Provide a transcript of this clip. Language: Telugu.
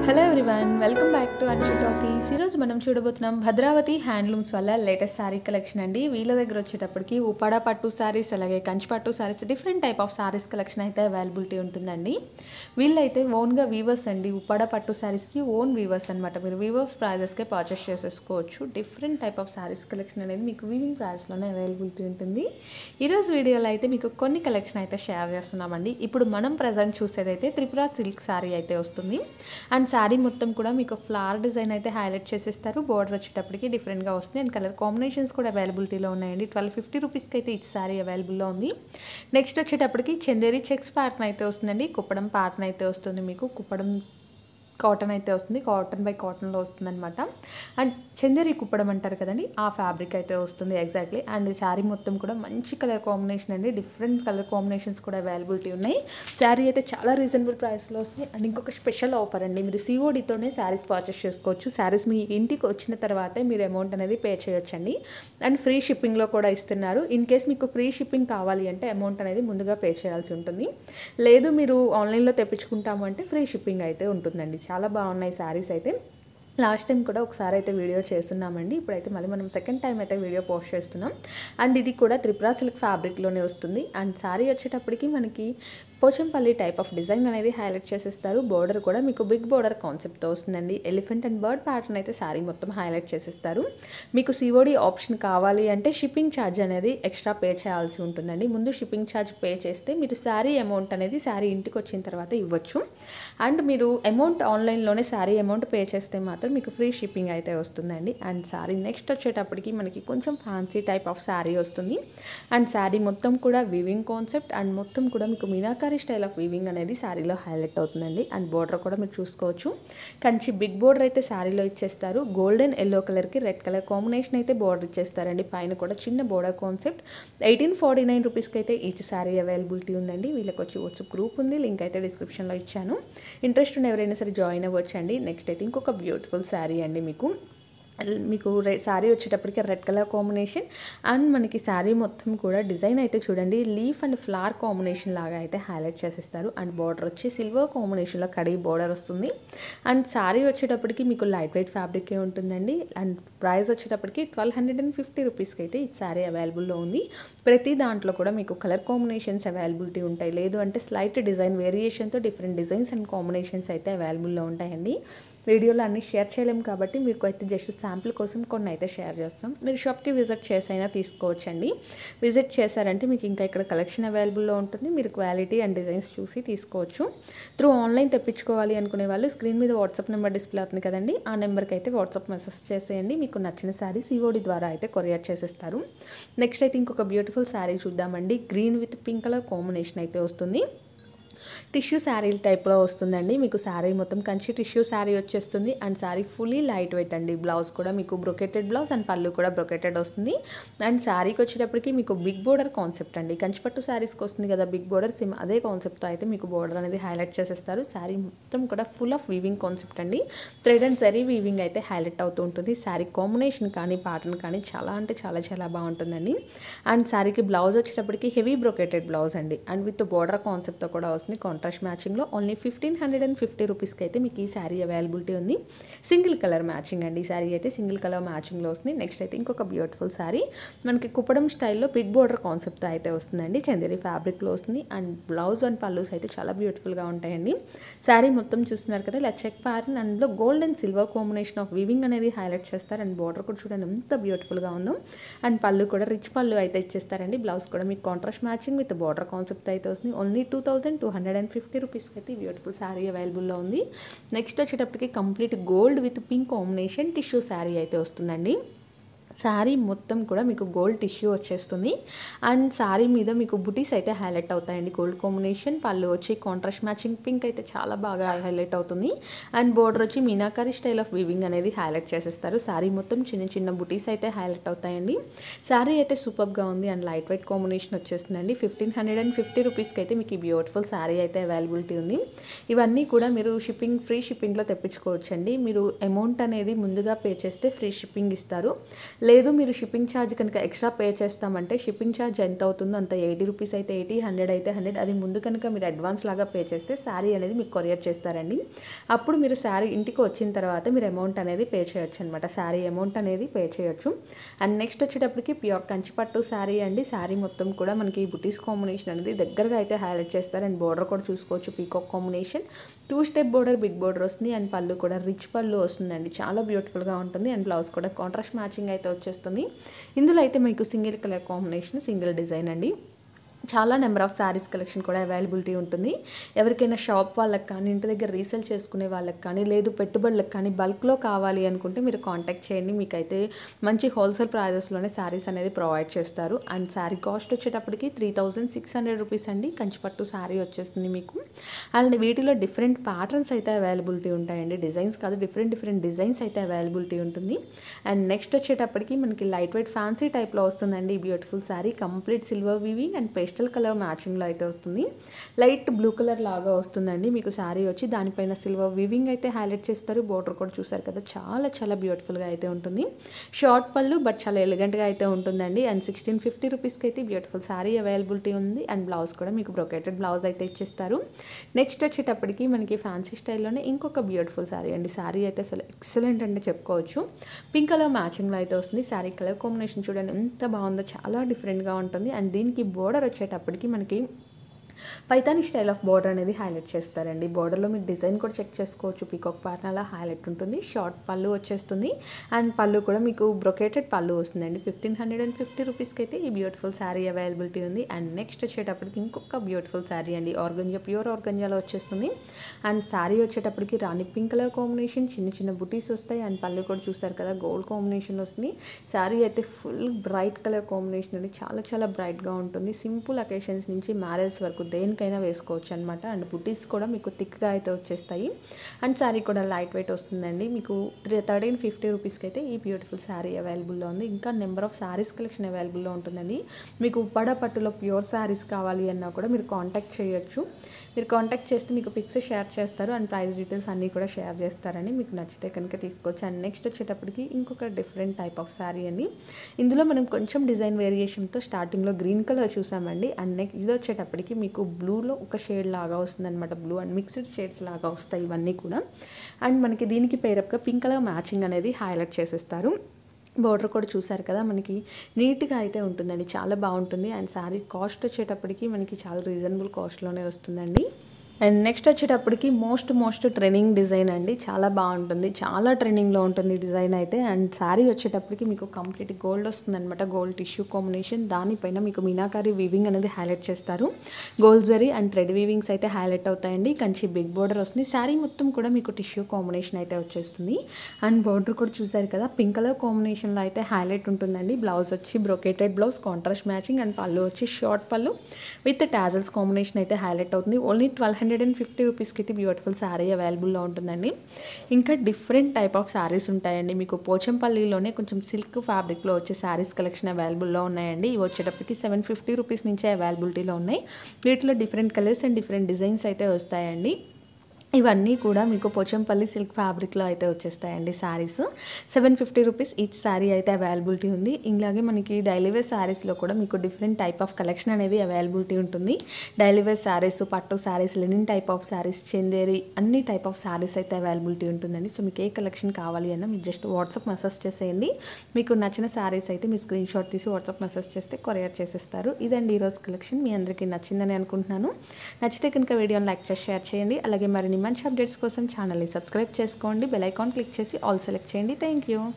hello everyone welcome back to Anshu Talkies ఈరోజు మనం చూడబోతున్నాం భద్రావతి హ్యాండ్లూమ్స్ వల్ల లేటెస్ట్ శారీ కలెక్షన్ అండి వీళ్ళ దగ్గర వచ్చేటప్పటికి ఉపాడ పట్టు శారీస్ అలాగే కంచి పట్టు sarees different type of sarees collection అయితే అవైలబిలిటీ ఉంటుందండి వీళ్ళైతే ఓన్గా వీవర్స్ అండి ఉపాడ పట్టు శారీస్కి ఓన్ వీవర్స్ అనమాట మీరు వీవర్స్ ప్రైజెస్కే పర్చేస్ చేసేసుకోవచ్చు different type of sarees collection అనేది మీకు వీవింగ్ ప్రైస్లోనే అవైలబిలిటీ ఉంటుంది ఈరోజు వీడియోలో అయితే మీకు కొన్ని కలెక్షన్ అయితే షేర్ చేస్తున్నామండి ఇప్పుడు మనం ప్రజెంట్ చూసేదైతే త్రిపుర సిల్క్ శారీ అయితే వస్తుంది అండ్ శారీ మొత్తం కూడా మీకు ఫ్లవర్ డిజైన్ అయితే హైలైట్ చేసేస్తారు బోర్డర్ వచ్చేటప్పటికి డిఫరెంట్గా వస్తుంది అండ్ కలర్ కాంబినేషన్స్ కూడా అవైలబిలిటీలో ఉన్నాయండి ట్వెల్వ్ ఫిఫ్టీ రూపీస్కి అయితే ఈ శారీ అవైలబుల్లో ఉంది నెక్స్ట్ వచ్చేటప్పటికి చందేరి చెక్స్ ప్యాటర్న్ అయితే వస్తుందండి కుప్పడం ప్యాటర్న్ అయితే వస్తుంది మీకు కుప్పడం కాటన్ అయితే వస్తుంది కాటన్ బై కాటన్లో వస్తుంది అనమాట అండ్ చందేరి కుప్పడం అంటారు కదండి ఆ ఫ్యాబ్రిక్ అయితే వస్తుంది ఎగ్జాక్ట్లీ అండ్ శారీ మొత్తం కూడా మంచి కలర్ కాంబినేషన్ అండి డిఫరెంట్ కలర్ కాంబినేషన్స్ కూడా అవైలబిలిటీ ఉన్నాయి శారీ అయితే చాలా రీజనబుల్ ప్రైస్లో వస్తుంది అండ్ ఇంకొక స్పెషల్ ఆఫర్ అండి మీరు సిఓడితోనే శారీస్ పర్చేస్ చేసుకోవచ్చు శారీస్ మీ ఇంటికి వచ్చిన తర్వాతే మీరు అమౌంట్ అనేది పే చేయొచ్చండి అండ్ ఫ్రీ షిప్పింగ్లో కూడా ఇస్తున్నారు ఇన్ కేస్ మీకు ఫ్రీ షిప్పింగ్ కావాలి అంటే అమౌంట్ అనేది ముందుగా పే చేయాల్సి ఉంటుంది లేదు మీరు ఆన్లైన్లో తెప్పించుకుంటాము అంటే ఫ్రీ షిప్పింగ్ అయితే ఉంటుందండి చాలా బాగున్నాయి శారీస్ అయితే లాస్ట్ టైం కూడా ఒకసారి అయితే వీడియో చేస్తున్నామండి ఇప్పుడైతే మళ్ళీ మనం సెకండ్ టైం అయితే వీడియో పోస్ట్ చేస్తున్నాం అండ్ ఇది కూడా త్రిపుర సిల్క్ ఫ్యాబ్రిక్లోనే వస్తుంది అండ్ శారీ వచ్చేటప్పటికి మనకి పోచంపల్లి టైప్ ఆఫ్ డిజైన్ అనేది హైలైట్ చేసేస్తారు బోర్డర్ కూడా మీకు బిగ్ బోర్డర్ కాన్సెప్ట్తో వస్తుందండి ఎలిఫెంట్ అండ్ బర్డ్ ప్యాటర్న్ అయితే శారీ మొత్తం హైలైట్ చేసేస్తారు మీకు సిఓడి ఆప్షన్ కావాలి అంటే షిప్పింగ్ ఛార్జ్ అనేది ఎక్స్ట్రా పే చేయాల్సి ఉంటుందండి ముందు షిప్పింగ్ ఛార్జ్ పే చేస్తే మీరు శారీ అమౌంట్ అనేది శారీ ఇంటికి వచ్చిన తర్వాత ఇవ్వచ్చు అండ్ మీరు అమౌంట్ ఆన్లైన్లోనే శారీ అమౌంట్ పే చేస్తే మాత్రం మీకు ఫ్రీ షిప్పింగ్ అయితే వస్తుందండి అండ్ శారీ నెక్స్ట్ వచ్చేటప్పటికి మనకి కొంచెం ఫ్యాన్సీ టైప్ ఆఫ్ శారీ వస్తుంది అండ్ శారీ మొత్తం కూడా వివింగ్ కాన్సెప్ట్ అండ్ మొత్తం కూడా మీకు మీనాకారి స్టైల్ ఆఫ్ వీవింగ్ అనేది శారీలో హైలైట్ అవుతుందండి అండ్ బోర్డర్ కూడా మీరు చూసుకోవచ్చు కంచి బిగ్ బోర్డర్ అయితే శారీలో ఇచ్చేస్తారు గోల్డెన్ ఎల్లో కలర్కి రెడ్ కలర్ కాంబినేషన్ అయితే బోర్డర్ ఇచ్చేస్తారండి పైన కూడా చిన్న border concept eighteen forty nine రూపీస్కి అయితే ఈచ్ శారీ అవైలబిలిటీ ఉందండి వీళ్ళకి వచ్చి వాట్సాప్ గ్రూప్ ఉంది లింక్ అయితే డిస్క్రిప్షన్లో ఇచ్చాను ఇంట్రెస్ట్ ఉన్న ఎవరైనా సరే జాయిన్ అవ్వచ్చండి నెక్స్ట్ అయితే ఇంకొక బ్యూటిఫుల్ శారీ అండి మీకు మీకు రె శారీ వచ్చేటప్పటికి రెడ్ కలర్ కాంబినేషన్ అండ్ మనకి శారీ మొత్తం కూడా డిజైన్ అయితే చూడండి లీఫ్ అండ్ ఫ్లవర్ కాంబినేషన్ లాగా అయితే హైలైట్ చేసేస్తారు అండ్ బార్డర్ వచ్చి సిల్వర్ కాంబినేషన్లో కడిగి బార్డర్ వస్తుంది అండ్ శారీ వచ్చేటప్పటికి మీకు లైట్ వెయిట్ ఫ్యాబ్రికే ఉంటుందండి అండ్ ప్రైస్ వచ్చేటప్పటికి ట్వెల్వ్ హండ్రెడ్ అండ్ ఫిఫ్టీ రూపీస్కి అయితే ఈ శారీ అవైలబుల్లో ఉంది ప్రతి దాంట్లో కూడా మీకు కలర్ కాంబినేషన్స్ అవైలబిలిటీ ఉంటాయి లేదు అంటే స్లైట్ డిజైన్ వేరియేషన్తో డిఫరెంట్ డిజైన్స్ అండ్ కాంబినేషన్స్ అయితే అవైలబుల్లో ఉంటాయండి వీడియోలో అన్ని షేర్ చేయలేము కాబట్టి మీకు అయితే జస్ట్ శాంపుల్ కోసం కొన్ని అయితే షేర్ చేస్తాం మీరు షాప్కి విజిట్ చేసైనా తీసుకోవచ్చండి విజిట్ చేశారంటే మీకు ఇంకా ఇక్కడ కలెక్షన్ అవైలబుల్లో ఉంటుంది మీరు క్వాలిటీ అండ్ డిజైన్స్ చూసి తీసుకోవచ్చు త్రూ ఆన్లైన్ తెప్పించుకోవాలి అనుకునే వాళ్ళు స్క్రీన్ మీద వాట్సాప్ నెంబర్ డిస్ప్లే అవుతుంది కదండి ఆ నెంబర్కి అయితే వాట్సాప్ మెసేజ్ చేసేయండి మీకు నచ్చిన శారీ సిఓడి ద్వారా అయితే కొరియర్ చేసేస్తారు నెక్స్ట్ అయితే ఇంకొక బ్యూటిఫుల్ శారీ చూద్దామండి green with pink colour combination అయితే వస్తుంది టిష్యూ శారీ టైప్లో వస్తుందండి మీకు శారీ మొత్తం కంచి టిష్యూ శారీ వచ్చేస్తుంది and saree fully light weight అండి బ్లౌజ్ కూడా మీకు బ్రొకెటెడ్ బ్లౌజ్ అండ్ పళ్ళు కూడా బ్రొకెటెడ్ వస్తుంది అండ్ శారీకి వచ్చేటప్పటికి మీకు బిగ్ బోర్డర్ కాన్సెప్ట్ అండి కంచిపట్టు శారీస్కి వస్తుంది కదా బిగ్ బోర్డర్ సిమ్ అదే కాన్సెప్ట్తో అయితే మీకు బోర్డర్ అనేది హైలైట్ చేసేస్తారు శారీ మొత్తం కూడా ఫుల్ ఆఫ్ వీవింగ్ కాన్సెప్ట్ అండి థ్రెడ్ అండ్ జరీ వీవింగ్ అయితే హైలైట్ అవుతూ ఉంటుంది శారీ కాంబినేషన్ కానీ ప్యాటర్న్ కానీ చాలా అంటే చాలా చాలా బాగుంటుందండి అండ్ శారీకి బ్లౌజ్ వచ్చేటప్పటికి హెవీ బ్రొకెటెడ్ బ్లౌజ్ అండి అండ్ విత్ బోర్డర్ కాన్సెప్ట్తో కూడా వస్తుంది కాంట్రాస్ట్ మ్యాచింగ్లో only fifteen hundred and fifty రూపీస్కి అయితే మీకు ఈ శారీ అవైలబిలిటీ ఉంది సింగిల్ కలర్ మ్యాచింగ్ అండి ఈ శారీ అయితే సింగిల్ కలర్ మ్యాచింగ్లో వస్తుంది నెక్స్ట్ అయితే ఇంకొక బ్యూటిఫుల్ శారీ మనకి కుప్పడం స్టైల్లో బిగ్ బోర్డర్ కాన్సెప్ట్ అయితే వస్తుందండి చందేరి ఫ్యాబ్రిక్లో వస్తుంది అండ్ బ్లౌజ్ అండ్ పల్లూస్ అయితే చాలా బ్యూటిఫుల్గా ఉంటాయండి శారీ మొత్తం చూస్తున్నారు కదా ఇలా చెక్ ప్యాటర్న్ అందులో gold and silver combination of weaving అనేది హైలైట్ చేస్తారు అండ్ బార్డర్ కూడా చూడండి ఎంత బ్యూటిఫుల్గా ఉందో అండ్ పళ్ళు కూడా రిచ్ పళ్ళు అయితే ఇచ్చేస్తారండి బ్లౌజ్ కూడా మీకు contrast matching with border concept అయితే వస్తుంది only two thousand two hundred and fifty రూపీస్కి అయితే బ్యూటిఫుల్ శారీ అవైలబుల్లో ఉంది నెక్స్ట్ వచ్చేటప్పటికి complete gold with pink combination tissue saree అయితే వస్తుందండి శారీ మొత్తం కూడా మీకు గోల్డ్ టిష్యూ వచ్చేస్తుంది అండ్ శారీ మీద మీకు బుటీస్ అయితే హైలైట్ అవుతాయండి గోల్డ్ కాంబినేషన్ పళ్ళు వచ్చి కాంట్రాస్ట్ మ్యాచింగ్ పింక్ అయితే చాలా బాగా హైలైట్ అవుతుంది అండ్ బోర్డర్ వచ్చి మీనాకారి స్టైల్ ఆఫ్ వీవింగ్ అనేది హైలైట్ చేసేస్తారు శారీ మొత్తం చిన్న చిన్న బుటీస్ అయితే హైలైట్ అవుతాయండి శారీ అయితే సూపర్గా ఉంది అండ్ లైట్ వెయిట్ కాంబినేషన్ వచ్చేస్తుందండి ఫిఫ్టీన్ హండ్రెడ్ అండ్ ఫిఫ్టీ రూపీస్కి అయితే మీకు ఈ బ్యూటిఫుల్ శారీ అయితే అవైలబిలిటీ ఉంది ఇవన్నీ కూడా మీరు షిప్పింగ్ ఫ్రీ షిప్పింగ్లో తెప్పించుకోవచ్చండి మీరు అమౌంట్ అనేది ముందుగా పే చేస్తే ఫ్రీ షిప్పింగ్ ఇస్తారు లేదు మీరు షిప్పింగ్ ఛార్జ్ కనుక ఎక్స్ట్రా పే చేస్తామంటే షిప్పింగ్ ఛార్జ్ ఎంత అవుతుందో అంత ఎయిటీ రూపీస్ అయితే ఎయిటీ హండ్రెడ్ అయితే హండ్రెడ్ అది ముందు కనుక మీరు అడ్వాన్స్ లాగా పే చేస్తే శారీ అనేది మీకు కొరియర్ చేస్తారండి అప్పుడు మీరు శారీ ఇంటికి వచ్చిన తర్వాత మీరు అమౌంట్ అనేది పే చేయొచ్చు అనమాట శారీ అమౌంట్ అనేది పే చేయొచ్చు అండ్ నెక్స్ట్ వచ్చేటప్పటికి ప్యూర్ కంచిపట్టు శారీ అండి శారీ మొత్తం కూడా మనకి బుటీస్ కాంబినేషన్ అనేది దగ్గరగా అయితే హైలైట్ చేస్తారు అండ్ బోర్డర్ కూడా చూసుకోవచ్చు peacock combination two step border big border వస్తుంది అండ్ పళ్ళు కూడా రిచ్ పళ్ళు వస్తుందండి చాలా బ్యూటిఫుల్గా ఉంటుంది అండ్ బ్లౌజ్ కూడా కాంట్రాస్ట్ మ్యాచింగ్ అయితే వచ్చేస్తుంది ఇందులో అయితే మీకు single colour combination single design అండి చాలా నెంబర్ ఆఫ్ శారీస్ కలెక్షన్ కూడా అవైలబిలిటీ ఉంటుంది ఎవరికైనా షాప్ వాళ్ళకి కానీ ఇంటి దగ్గర రీసేల్ చేసుకునే వాళ్ళకి కానీ లేదు పెట్టుబడులకు కానీ బల్క్లో కావాలి అనుకుంటే మీరు కాంటాక్ట్ చేయండి మీకైతే మంచి హోల్సేల్ ప్రైజెస్లోనే శారీస్ అనేది ప్రొవైడ్ చేస్తారు అండ్ శారీ కాస్ట్ వచ్చేటప్పటికి three thousand six hundred rupees అండి కంచిపట్టు శారీ వచ్చేస్తుంది మీకు అండ్ వీటిలో డిఫరెంట్ ప్యాటర్న్స్ అయితే అవైలబిలిటీ ఉంటాయండి డిజైన్స్ కాదు డిఫరెంట్ డిఫరెంట్ డిజైన్స్ అయితే అవైలబిలిటీ ఉంటుంది అండ్ నెక్స్ట్ వచ్చేటప్పటికి మనకి లైట్ వెయిట్ ఫ్యాన్సీ టైప్లో వస్తుందండి beautiful saree complete silver weaving and pastel colour మ్యాచింగ్లో అయితే వస్తుంది లైట్ బ్లూ కలర్ లాగా వస్తుందండి మీకు శారీ వచ్చి దానిపైన సిల్వర్ వివింగ్ అయితే హైలైట్ చేస్తారు బోర్డర్ కూడా చూసారు కదా చాలా చాలా బ్యూటిఫుల్గా అయితే ఉంటుంది షార్ట్ పళ్ళు బట్ చాలా ఎలిగెంట్గా అయితే ఉంటుందండి అండ్ సిక్స్టీన్ ఫిఫ్టీ రూపీస్కి అయితే బ్యూటిఫుల్ శారీ అవైలబిలిటీ ఉంది అండ్ బ్లౌజ్ కూడా మీకు బ్రొకేటెడ్ బ్లౌజ్ అయితే ఇచ్చేస్తారు నెక్స్ట్ వచ్చేటప్పటికి మనకి ఫ్యాన్సీ స్టైల్లోనే ఇంకొక బ్యూటిఫుల్ శారీ అండి శారీ అయితే అసలు ఎక్సలెంట్ అంటే చెప్పుకోవచ్చు పింక్ కలర్ మ్యాచింగ్లో అయితే వస్తుంది శారీ కలర్ కాంబినేషన్ చూడండి ఎంత బాగుందో చాలా డిఫరెంట్గా ఉంటుంది అండ్ దీనికి బోర్డర్ వచ్చేటప్పటికి మనకి పైతాని స్టైల్ ఆఫ్ బోర్డర్ అనేది హైలైట్ చేస్తారండి బోర్డర్లో మీరు డిజైన్ కూడా చెక్ చేసుకోవచ్చు పీకాక్ ప్యాటర్న్ అలా హైలైట్ ఉంటుంది షార్ట్ పళ్ళు వచ్చేస్తుంది అండ్ పళ్ళు కూడా మీకు బ్రొకేటెడ్ పళ్ళు వస్తుందండి ఫిఫ్టీన్ హండ్రెడ్ అండ్ ఫిఫ్టీ రూపీస్కి అయితే ఈ బ్యూటిఫుల్ శారీ అవైలబిలిటీ ఉంది అండ్ నెక్స్ట్ వచ్చేటప్పటికి ఇంకొక బ్యూటిఫుల్ శారీ అండి ఆర్గంజా ప్యూర్ ఆర్గంజాలో వచ్చేస్తుంది అండ్ శారీ వచ్చేటప్పటికి రాణి పింక్ కలర్ కాంబినేషన్ చిన్న చిన్న బుటీస్ వస్తాయి అండ్ పళ్ళు కూడా చూసారు కదా గోల్డ్ కాంబినేషన్ వస్తుంది శారీ అయితే ఫుల్ బ్రైట్ కలర్ కాంబినేషన్ అండి చాలా చాలా బ్రైట్గా ఉంటుంది సింపుల్ అకేషన్స్ నుంచి మ్యారేజ్ వరకు దేనికైనా వేసుకోవచ్చు అనమాట అండ్ బుటీస్ కూడా మీకు థిక్గా అయితే వచ్చేస్తాయి అండ్ శారీ కూడా లైట్ వెయిట్ వస్తుందండి మీకు త్రీ థర్టీన్ ఫిఫ్టీ రూపీస్కి అయితే ఈ బ్యూటిఫుల్ శారీ అవైలబుల్లో ఉంది ఇంకా నెంబర్ ఆఫ్ శారీస్ కలెక్షన్ అవైలబుల్లో ఉంటుందండి మీకు ఉప్పాడ పట్టులో ప్యూర్ శారీస్ కావాలి అన్నా కూడా మీరు కాంటాక్ట్ చేయొచ్చు మీరు కాంటాక్ట్ చేస్తే మీకు పిక్స్ షేర్ చేస్తారు అండ్ ప్రైస్ డీటెయిల్స్ అన్నీ కూడా షేర్ చేస్తారని మీకు నచ్చితే కనుక తీసుకోవచ్చు అండ్ నెక్స్ట్ వచ్చేటప్పటికి ఇంకొక డిఫరెంట్ టైప్ ఆఫ్ శారీ అండి ఇందులో మనం కొంచెం డిజైన్ వేరియేషన్తో స్టార్టింగ్లో గ్రీన్ కలర్ చూసామండి అండ్ నెక్స్ట్ ఇది వచ్చేటప్పటికి మీకు బ్లూలో ఒక షేడ్ లాగా వస్తుంది అనమాట బ్లూ అండ్ మిక్స్డ్ షేడ్స్ లాగా వస్తాయి ఇవన్నీ కూడా అండ్ మనకి దీనికి పేరప్గా పింక్ కలర్ మ్యాచింగ్ అనేది హైలైట్ చేసేస్తారు బోర్డర్ కూడా చూసారు కదా మనకి నీట్గా అయితే ఉంటుందండి చాలా బాగుంటుంది అండ్ శారీ కాస్ట్ వచ్చేటప్పటికి మనకి చాలా రీజనబుల్ కాస్ట్లోనే వస్తుందండి అండ్ నెక్స్ట్ వచ్చేటప్పటికి మోస్ట్ మోస్ట్ ట్రెండింగ్ డిజైన్ అండి చాలా బాగుంటుంది చాలా ట్రెండింగ్లో ఉంటుంది డిజైన్ అయితే అండ్ శారీ వచ్చేటప్పటికి మీకు కంప్లీట్ గోల్డ్ వస్తుంది అనమాట గోల్డ్ టిష్యూ కాంబినేషన్ దానిపైన మీకు మీనాకారి వీవింగ్ అనేది హైలైట్ చేస్తారు gold zari and thread weavings అయితే హైలైట్ అవుతాయండి కంచి బిగ్ బోర్డర్ వస్తుంది శారీ మొత్తం కూడా మీకు టిష్యూ కాంబినేషన్ అయితే వచ్చేస్తుంది అండ్ బోర్డర్ కూడా చూసారు కదా పింక్ కలర్ కాంబినేషన్లో అయితే హైలైట్ ఉంటుందండి బ్లౌజ్ వచ్చి brocaded blouse contrast matching and pallu వచ్చి short pallu with tassels combination అయితే హైలైట్ అవుతుంది only twelve hundred and fifty రూపీస్కి అయితే బ్యూటిఫుల్ శారీ అవైలబుల్లో ఉంటుందండి ఇంకా డిఫరెంట్ టైప్ ఆఫ్ శారీస్ ఉంటాయండి మీకు పోచంపల్లిలోనే కొంచెం సిల్క్ ఫ్యాబ్రిక్లో వచ్చే శారీస్ కలెక్షన్ అవైలబుల్లో ఉన్నాయండి ఇవి వచ్చేటప్పటికి సెవెన్ ఫిఫ్టీ రూపీస్ నుంచే అవైలబిలిటీలో ఉన్నాయి వీటిలో different colours and different designs అయితే వస్తాయండి ఇవన్నీ కూడా మీకు పోచంపల్లి సిల్క్ ఫ్యాబ్రిక్లో అయితే వచ్చేస్తాయండి sarees seven fifty rupees each saree అయితే అవైలబిలిటీ ఉంది ఇలాగే మనకి డైలీ వేర్ శారీస్లో కూడా మీకు డిఫరెంట్ టైప్ ఆఫ్ కలెక్షన్ అనేది అవైలబిలిటీ ఉంటుంది డైలీ వేర్ శారీస్ పట్టు sarees linen type of sarees Chanderi అన్ని టైప్ ఆఫ్ శారీస్ అయితే అవైలబిలిటీ ఉంటుందండి సో మీకు ఏ కలెక్షన్ కావాలి అన్నా మీరు జస్ట్ వాట్సాప్ మెసేజ్ చేసేయండి మీకు నచ్చిన శారీస్ అయితే మీ స్క్రీన్ షాట్ తీసి వాట్సాప్ మెసేజ్ చేస్తే కొరియర్ చేసేస్తారు ఇదండి ఈరోజు కలెక్షన్ మీ అందరికీ నచ్చిందని అనుకుంటున్నాను నచ్చితే కనుక వీడియోని లైక్ చేసి షేర్ చేయండి అలాగే మరిన్ని మంచి అప్డేట్స్ కోసం ఛానల్ని సబ్స్క్రైబ్ చేసుకోండి బెల్ ఐకాన్ క్లిక్ చేసి ఆల్ సెలెక్ట్ చేయండి థ్యాంక్ యూ